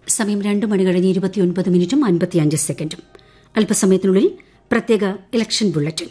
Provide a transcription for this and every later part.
സമയം രണ്ട് മണി കഴിഞ്ഞ് ഇരുപത്തിയൊൻപത് മിനിറ്റും അൻപത്തിയഞ്ച് സെക്കൻഡും അല്പസമയത്തിനുള്ളിൽ പ്രത്യേക ഇലക്ഷൻ ബുള്ളറ്റിൻ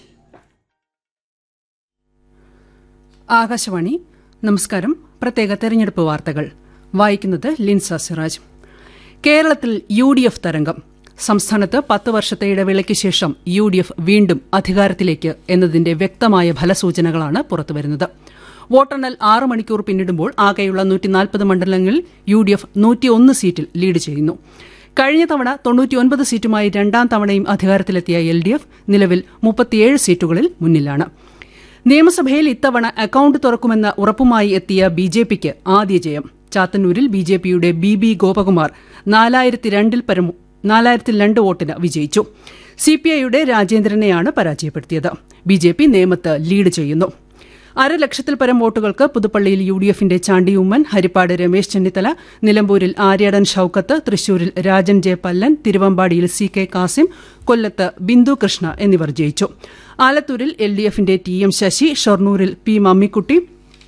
ആകാശവാണി നമസ്കാരം പ്രത്യേക തെരഞ്ഞെടുപ്പ് വാർത്തകൾ വായിക്കുന്നത് ലിൻസ സിറാജ് കേരളത്തിൽ യു ഡി എഫ് തരംഗം സംസ്ഥാനത്ത് പത്ത് വർഷത്തെ ഇടവേളയ്ക്ക് ശേഷം യു ഡി എഫ് വീണ്ടും അധികാരത്തിലേക്ക് എന്നതിന്റെ വ്യക്തമായ ഫലസൂചനകളാണ് പുറത്തുവരുന്നത് വോട്ടെണ്ണൽ ആറ് മണിക്കൂർ പിന്നിടുമ്പോൾ ആകെയുള്ള നൂറ്റിനാൽപ്പത് മണ്ഡലങ്ങളിൽ യു ഡി എഫ് നൂറ്റിയൊന്ന് സീറ്റിൽ ലീഡ് ചെയ്യുന്നു കഴിഞ്ഞ തവണ തൊണ്ണൂറ്റിയൊൻപത് സീറ്റുമായി രണ്ടാം തവണയും അധികാരത്തിലെത്തിയ എൽ ഡി എഫ് നിലവിൽ മുപ്പത്തിയേഴ് സീറ്റുകളിൽ മുന്നിലാണ് നിയമസഭയിൽ ഇത്തവണ അക്കൌണ്ട് തുറക്കുമെന്ന ഉറപ്പുമായി എത്തിയ ബി ജെ പിക്ക് ആദ്യ ജയം ചാത്തന്നൂരിൽ ബി ജെ പിയുടെ ബി ബി ഗോപകുമാർ നാലായിരത്തി രണ്ടിൽ പരം നാലായിരത്തി രണ്ട് വോട്ടിന് വിജയിച്ചു സി പി ഐയുടെ രാജേന്ദ്രനെയാണ് പരാജയപ്പെടുത്തിയത് ബി ജെ പി നേമത്ത് ലീഡ് ചെയ്യുന്നു അരലക്ഷത്തിൽ പരം വോട്ടുകൾക്ക് പുതുപ്പള്ളിയിൽ യു ഡി എഫിന്റെ ചാണ്ടി ഉമ്മൻ ഹരിപ്പാട് രമേശ് ചെന്നിത്തല നിലമ്പൂരിൽ ആര്യാടൻ ഷൌക്കത്ത് തൃശൂരിൽ രാജൻ ജെ പല്ലൻ തിരുവമ്പാടിയിൽ സി കെ കാസിം കൊല്ലത്ത് ബിന്ദു കൃഷ്ണ എന്നിവർ ജയിച്ചു ആലത്തൂരിൽ എൽ ഡി എഫിന്റെ ടി എം ശശി ഷൊർണൂരിൽ പി മമ്മിക്കുട്ടി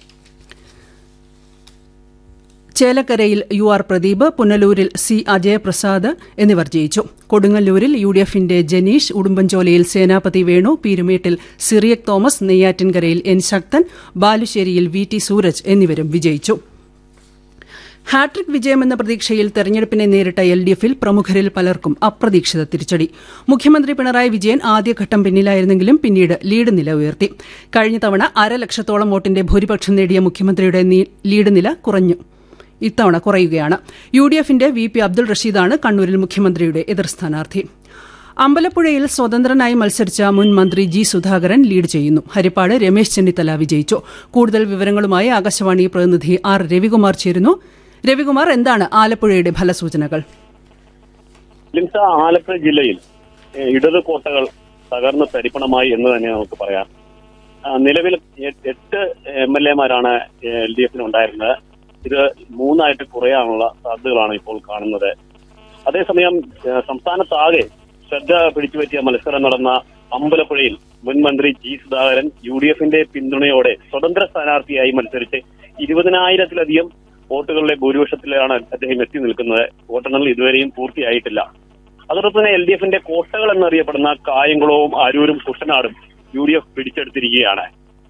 ചേലക്കരയിൽ യു ആർ പ്രദീപ് പുനലൂരിൽ സി അജയപ്രസാദ് എന്നിവർ ജയിച്ചു കൊടുങ്ങല്ലൂരിൽ യു ഡി എഫിന്റെ ജനീഷ് ഉടുമ്പൻചോലയിൽ സേനാപതി വേണു പീരുമേട്ടിൽ സിറിയക് തോമസ് നെയ്യാറ്റിൻകരയിൽ എൻ ശക്തൻ ബാലുശ്ശേരിയിൽ വി ടി സൂരജ് എന്നിവരും വിജയിച്ചു ഹാട്രിക് വിജയമെന്ന പ്രതീക്ഷയിൽ തെരഞ്ഞെടുപ്പിനെ നേരിട്ട എൽ ഡി എഫിൽ പ്രമുഖരിൽ പലർക്കും അപ്രതീക്ഷിത തിരിച്ചടി മുഖ്യമന്ത്രി പിണറായി വിജയൻ ആദ്യഘട്ടം പിന്നിലായിരുന്നെങ്കിലും പിന്നീട് ലീഡ് നില ഉയർത്തി കഴിഞ്ഞ തവണ അരലക്ഷത്തോളം വോട്ടിന്റെ ഭൂരിപക്ഷം നേടിയ മുഖ്യമന്ത്രിയുടെ ലീഡ് നില കുറഞ്ഞു ഇത്തവണ കുറയുകയാണ് യു ഡി എഫിന്റെ വി പി അബ്ദുൾ റഷീദാണ് കണ്ണൂരിൽ മുഖ്യമന്ത്രിയുടെ എതിർ സ്ഥാനാർത്ഥി അമ്പലപ്പുഴയിൽ സ്വതന്ത്രനായി മത്സരിച്ച മുൻ മന്ത്രി ജി സുധാകരൻ ലീഡ് ചെയ്യുന്നു ഹരിപ്പാട് രമേശ് ചെന്നിത്തല വിജയിച്ചു കൂടുതൽ വിവരങ്ങളുമായി ആകാശവാണി പ്രതിനിധി ആർ രവികുമാർ ചേരുന്നു രവികുമാർ എന്താണ് ആലപ്പുഴയുടെ ഫലസൂചനകൾ ലിംസ ആലപ്പുഴ ജില്ലയിൽ ഇടത് കോട്ടകൾ തകർന്ന് തരിപ്പണമായി എന്ന് തന്നെ നമുക്ക് പറയാം നിലവിൽ എട്ട് എം എൽ എമാരാണ് എൽ ഡി എഫിന് ഉണ്ടായിരുന്നത് ഇത് മൂന്നായിട്ട് കുറയാനുള്ള സാധ്യതകളാണ് ഇപ്പോൾ കാണുന്നത് അതേസമയം സംസ്ഥാനത്താകെ ശ്രദ്ധ പിടിച്ചുപറ്റിയ മത്സരം നടന്ന അമ്പലപ്പുഴയിൽ മുൻ മന്ത്രി ജി സുധാകരൻ യു ഡി എഫിന്റെ പിന്തുണയോടെ സ്വതന്ത്ര സ്ഥാനാർത്ഥിയായി മത്സരിച്ച് ഇരുപതിനായിരത്തിലധികം വോട്ടുകളുടെ ഭൂരിപക്ഷത്തിലാണ് അദ്ദേഹം എത്തി നിൽക്കുന്നത് വോട്ടെണ്ണൽ ഇതുവരെയും പൂർത്തിയായിട്ടില്ല അതോടൊപ്പം തന്നെ എൽ ഡി എഫിന്റെ കോട്ടകൾ എന്നറിയപ്പെടുന്ന കായംകുളവും അരൂരും കുട്ടനാടും യു ഡി എഫ് പിടിച്ചെടുത്തിരിക്കുകയാണ്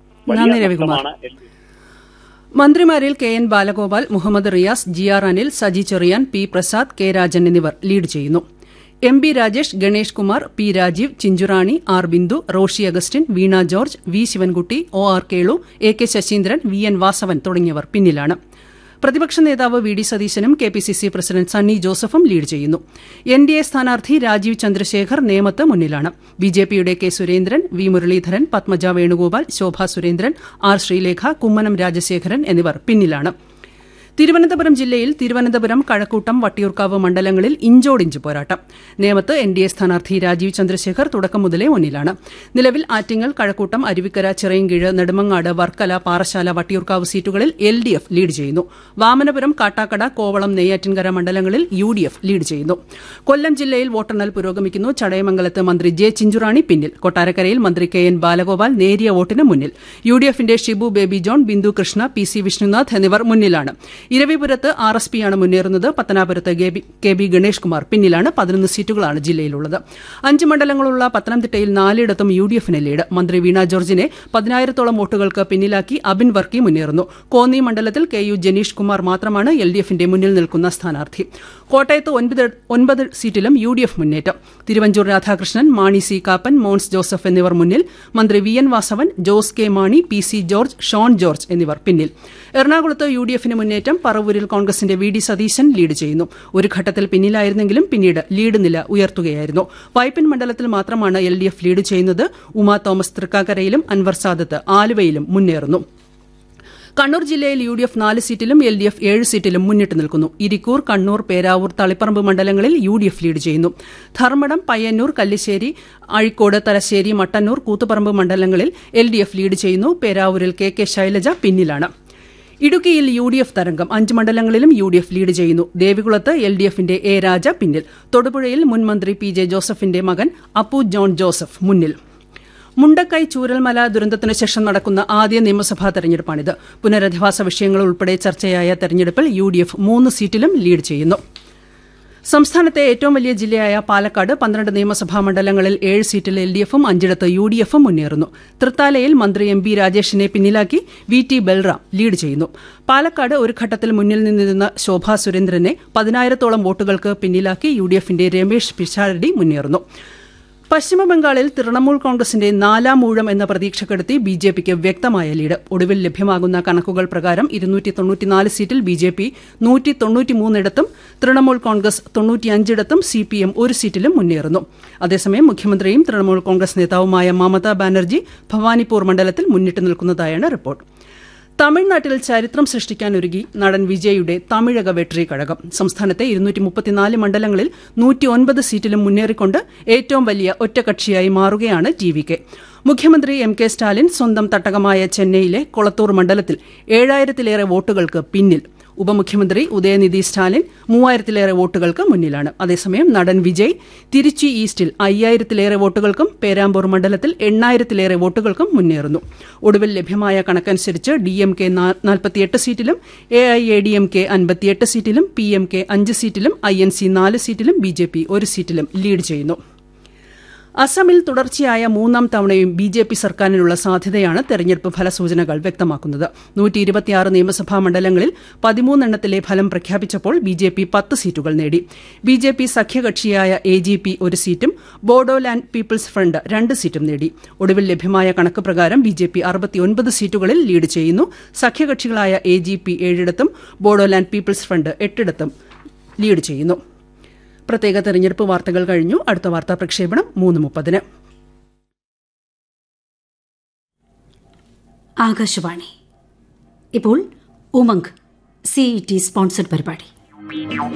മന്ത്രിമാരിൽ K N Balagopal Muhammad Riyas G R Anil Saji Cherian P Prasad K Rajan എന്നിവർ ലീഡ് ചെയ്യുന്നു M B Rajesh Ganesh Kumar P Rajeev Chinchurani R Bindu Roshi Augustine Veena George V Sivankutty O R Kelu A K Saseendran V N Vasavan തുടങ്ങിയവർ പിന്നിലാണ് പ്രതിപക്ഷ നേതാവ് വി ഡി സതീശനും K P C C president Sunny ജോസഫും ലീഡ് ചെയ്യുന്നു എൻ ഡി എ സ്ഥാനാർത്ഥി രാജീവ് ചന്ദ്രശേഖർ നേമത്ത് മുന്നിലാണ് ബി ജെ പിയുടെ K Surendran V Muraleedharan Padmaja Venugopal Shobha Surendran R Sreelekha Kummanam Rajasekharan എന്നിവർ പിന്നിലാണ് തിരുവനന്തപുരം ജില്ലയിൽ തിരുവനന്തപുരം കഴക്കൂട്ടം വട്ടിയൂർക്കാവ് മണ്ഡലങ്ങളിൽ ഇഞ്ചോടിഞ്ച് പോരാട്ടം നേമത്ത് എൻ ഡി എ സ്ഥാനാർത്ഥി രാജീവ് ചന്ദ്രശേഖർ തുടക്കം മുതലേ മുന്നിലാണ് നിലവിൽ ആറ്റിങ്ങൽ കഴക്കൂട്ടം അരുവിക്കര ചിറയൻകീഴ് നെടുമങ്ങാട് വർക്കല പാറശാല വട്ടിയൂർക്കാവ് സീറ്റുകളിൽ എൽ ഡി എഫ് ലീഡ് ചെയ്യുന്നു വാമനപുരം കാട്ടാക്കട കോവളം നെയ്യാറ്റിൻകര മണ്ഡലങ്ങളിൽ യു ഡി എഫ് ലീഡ് ചെയ്യുന്നു കൊല്ലം ജില്ലയിൽ വോട്ടെണ്ണൽ പുരോഗമിക്കുന്നു ചടയമംഗലത്ത് മന്ത്രി ജെ ചിഞ്ചുറാണി പിന്നിൽ കൊട്ടാരക്കരയിൽ മന്ത്രി കെ എൻ ബാലഗോപാൽ നേരിയ വോട്ടിന് മുന്നിൽ യു ഡി എഫിന്റെ ഷിബു ബേബി ജോൺ ബിന്ദു കൃഷ്ണ പി സി വിഷ്ണുനാഥ് എന്നിവർ മുന്നിലാണ് ഇരവിപുരത്ത് ആർ എസ് പിയാണ് മുന്നേറുന്നത് പത്തനാപുരത്ത് കെ ബി ഗണേഷ് കുമാർ പിന്നിലാണ് പതിനൊന്ന് സീറ്റുകളാണ് ജില്ലയിലുള്ളത് അഞ്ച് മണ്ഡലങ്ങളുള്ള പത്തനംതിട്ടയിൽ നാലിടത്തും യു ഡി എഫിന് ലീഡ് മന്ത്രി വീണ ജോർജിനെ പതിനായിരത്തോളം വോട്ടുകൾക്ക് പിന്നിലാക്കി അബിൻ വർക്കി മുന്നേറുന്നു കോന്നി മണ്ഡലത്തിൽ കെ യു ജനീഷ് കുമാർ മാത്രമാണ് എൽ ഡി എഫിന്റെ മുന്നിൽ നിൽക്കുന്ന സ്ഥാനാർത്ഥി കോട്ടയത്ത് ഒൻപത് സീറ്റിലും യു ഡി എഫ് മുന്നേറ്റം തിരുവഞ്ചൂർ രാധാകൃഷ്ണൻ മാണി സി കാപ്പൻ മോൻസ് ജോസഫ് എന്നിവർ മുന്നിൽ മന്ത്രി V N Vasavan Jose K Mani P C George Shone George എന്നിവർ പിന്നിൽ എറണാകുളത്ത് യു ഡി എഫിന് മുന്നേറ്റം പറവൂരിൽ കോൺഗ്രസിന്റെ വി ഡി സതീശൻ ലീഡ് ചെയ്യുന്നു ഒരു ഘട്ടത്തിൽ പിന്നിലായിരുന്നെങ്കിലും പിന്നീട് ലീഡ് നില ഉയർത്തുകയായിരുന്നു വൈപ്പിൻ മണ്ഡലത്തിൽ മാത്രമാണ് എൽ ഡി എഫ് ലീഡ് ചെയ്യുന്നത് ഉമാ തോമസ് തൃക്കാക്കരയിലും അൻവർ സാദത്ത് ആലുവയിലും മുന്നേറുന്നു കണ്ണൂർ ജില്ലയിൽ യു ഡി എഫ് നാല് സീറ്റിലും എൽ ഡി എഫ് ഏഴ് സീറ്റിലും മുന്നിട്ട് നിൽക്കുന്നു ഇരിക്കൂർ കണ്ണൂർ പേരാവൂർ തളിപ്പറമ്പ് മണ്ഡലങ്ങളിൽ യു ഡി എഫ് ലീഡ് ചെയ്യുന്നു ധർമ്മടം പയ്യന്നൂർ കല്ലിശ്ശേരി അഴിക്കോട് തലശ്ശേരി മട്ടന്നൂർ കൂത്തുപറമ്പ് മണ്ഡലങ്ങളിൽ എൽ ഡി എഫ് ലീഡ് ചെയ്യുന്നു പേരാവൂരിൽ കെ കെ ശൈലജ പിന്നിലാണ് ഇടുക്കിയിൽ യു ഡി എഫ് തരംഗം അഞ്ച് മണ്ഡലങ്ങളിലും യു ഡി എഫ് ലീഡ് ചെയ്യുന്നു ദേവികുളത്ത് എൽ ഡി എഫിന്റെ എ രാജ പിന്നിൽ തൊടുപുഴയിൽ മുൻ മന്ത്രി പി ജെ ജോസഫിന്റെ മകൻ അപ്പു ജോൺ ജോസഫ് മുന്നിൽ മുണ്ടക്കൈ ചൂരൽമല ദുരന്തത്തിനു ശേഷം നടക്കുന്ന ആദ്യ നിയമസഭാ തെരഞ്ഞെടുപ്പാണിത് പുനരധിവാസ വിഷയങ്ങൾ ഉൾപ്പെടെ ചർച്ചയായ തെരഞ്ഞെടുപ്പിൽ യു ഡി എഫ് മൂന്ന് സീറ്റിലും ലീഡ് ചെയ്യുന്നു സംസ്ഥാനത്തെ ഏറ്റവും വലിയ ജില്ലയായ പാലക്കാട് പന്ത്രണ്ട് നിയമസഭാ മണ്ഡലങ്ങളിൽ ഏഴ് സീറ്റിൽ എൽ ഡി എഫും അഞ്ചിടത്ത് യു ഡി എഫും മുന്നേറുന്നു തൃത്താലയിൽ മന്ത്രി എം ബി രാജേഷിനെ പിന്നിലാക്കി വി ടി ബൽറാം ലീഡ് ചെയ്യുന്നു പാലക്കാട് ഒരു ഘട്ടത്തിൽ മുന്നിൽ നിന്നിരുന്ന ശോഭാ സുരേന്ദ്രനെ പതിനായിരത്തോളം വോട്ടുകൾക്ക് പിന്നിലാക്കി യു ഡി എഫിന്റെ രമേശ് പിഷാരടി മുന്നേറുന്നു പശ്ചിമബംഗാളിൽ തൃണമൂൽ കോൺഗ്രസിന്റെ നാലാം ഊഴം എന്ന പ്രതീക്ഷക്കെടുത്തി ബി ജെ പിക്ക് വ്യക്തമായ ലീഡ് ഒടുവിൽ ലഭ്യമാകുന്ന കണക്കുകൾ പ്രകാരം ഇരുന്നൂറ്റി തൊണ്ണൂറ്റിനാല് സീറ്റിൽ ബി ജെ പി നൂറ്റി തൊണ്ണൂറ്റിമൂന്നിടത്തും തൃണമൂൽ കോൺഗ്രസ് തൊണ്ണൂറ്റിയഞ്ചിടത്തും സി പി എം ഒരു സീറ്റിലും മുന്നേറുന്നു അതേസമയം മുഖ്യമന്ത്രിയും തൃണമൂൽ കോൺഗ്രസ് നേതാവുമായ മമതാ ബാനർജി ഭവാനിപ്പൂർ മണ്ഡലത്തിൽ മുന്നിട്ട് നിൽക്കുന്നതായാണ് റിപ്പോർട്ട് തമിഴ്നാട്ടിൽ ചരിത്രം സൃഷ്ടിക്കാനൊരുങ്ങി നടൻ വിജയുടെ തമിഴക വെട്രി കഴകം സംസ്ഥാനത്തെ ഇരുന്നൂറ്റി മുപ്പത്തിനാല് മണ്ഡലങ്ങളിൽ നൂറ്റിയൊൻപത് സീറ്റിലും മുന്നേറിക്കൊണ്ട് ഏറ്റവും വലിയ ഒറ്റകക്ഷിയായി മാറുകയാണ് ടി വി കെ മുഖ്യമന്ത്രി എം കെ സ്റ്റാലിൻ സ്വന്തം തട്ടകമായ ചെന്നൈയിലെ കൊളത്തൂർ മണ്ഡലത്തിൽ ഏഴായിരത്തിലേറെ വോട്ടുകൾക്ക് പിന്നിൽ ഉപമുഖ്യമന്ത്രി ഉദയനിധി സ്റ്റാലിൻ മൂവായിരത്തിലേറെ വോട്ടുകൾക്ക് മുന്നിലാണ് അതേസമയം നടൻ വിജയ് തിരുച്ചി ഈസ്റ്റിൽ അയ്യായിരത്തിലേറെ വോട്ടുകൾക്കും പേരാമ്പൂർ മണ്ഡലത്തിൽ എണ്ണായിരത്തിലേറെ വോട്ടുകൾക്കും മുന്നേറുന്നു ഒടുവിൽ ലഭ്യമായ കണക്കനുസരിച്ച് ഡി എം കെ നാൽപ്പത്തിയെട്ട് സീറ്റിലും A I A D M K അൻപത്തിയെട്ട് സീറ്റിലും പി എം കെ അഞ്ച് സീറ്റിലും ഐ എൻ സി നാല് സീറ്റിലും ബി ജെ പി ഒരു സീറ്റിലും ലീഡ് ചെയ്യുന്നു അസമിൽ തുടർച്ചയായ മൂന്നാം തവണയും ബി ജെ പി സർക്കാരിനുള്ള സാധ്യതയാണ് തെരഞ്ഞെടുപ്പ് ഫലസൂചനകൾ വ്യക്തമാക്കുന്നത് നൂറ്റി ഇരുപത്തിയാറ് നിയമസഭാ മണ്ഡലങ്ങളിൽ പതിമൂന്നെണ്ണത്തിലെ ഫലം പ്രഖ്യാപിച്ചപ്പോൾ ബി ജെ പി പത്ത് സീറ്റുകൾ നേടി ബി ജെ പി സഖ്യകക്ഷിയായ എ ജി പി ഒരു സീറ്റും ബോഡോലാൻഡ് പീപ്പിൾസ് ഫ്രണ്ട് രണ്ട് സീറ്റും നേടി ഒടുവിൽ ലഭ്യമായ കണക്ക് പ്രകാരം ബി ജെ പി അറുപത്തിയൊൻപത് സീറ്റുകളിൽ ലീഡ് ചെയ്യുന്നു സഖ്യകക്ഷികളായ എ ജി പി ഏഴിടത്തും ബോഡോലാൻഡ് പീപ്പിൾസ് ഫ്രണ്ട് എട്ടിടത്തും ലീഡ് ചെയ്യുന്നു പ്രത്യേക തെരഞ്ഞെടുപ്പ് വാർത്തകൾ കഴിഞ്ഞു അടുത്ത വാർത്താ പ്രക്ഷേപണം മൂന്ന് മുപ്പതിന് ആകാശവാണി ഇപ്പോൾ ഉമംഗ് സിഇ ടി സ്പോൺസർഡ് പരിപാടി